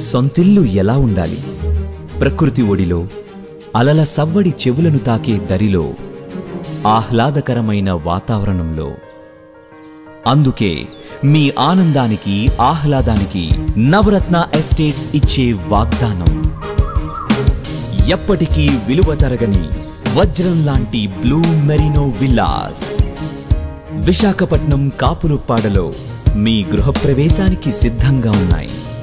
సొంతిల్లు ఎలా ఉండాలి ప్రకృతి ఒడిలో అలల సవ్వడి చెవులను తాకే దరిలో ఆహ్లాదకరమైన వాతావరణంలో అందుకే మీ ఆనందానికి ఆహ్లాదానికి నవరత్న ఎస్టేట్స్ ఇచ్చే వాగ్దానం ఎప్పటికీ విలువ తరగని వజ్రం లాంటి బ్లూ మెరినో విల్లాస్ విశాఖపట్నం కాపులుప్పాడలో మీ గృహప్రవేశానికి సిద్ధంగా ఉన్నాయి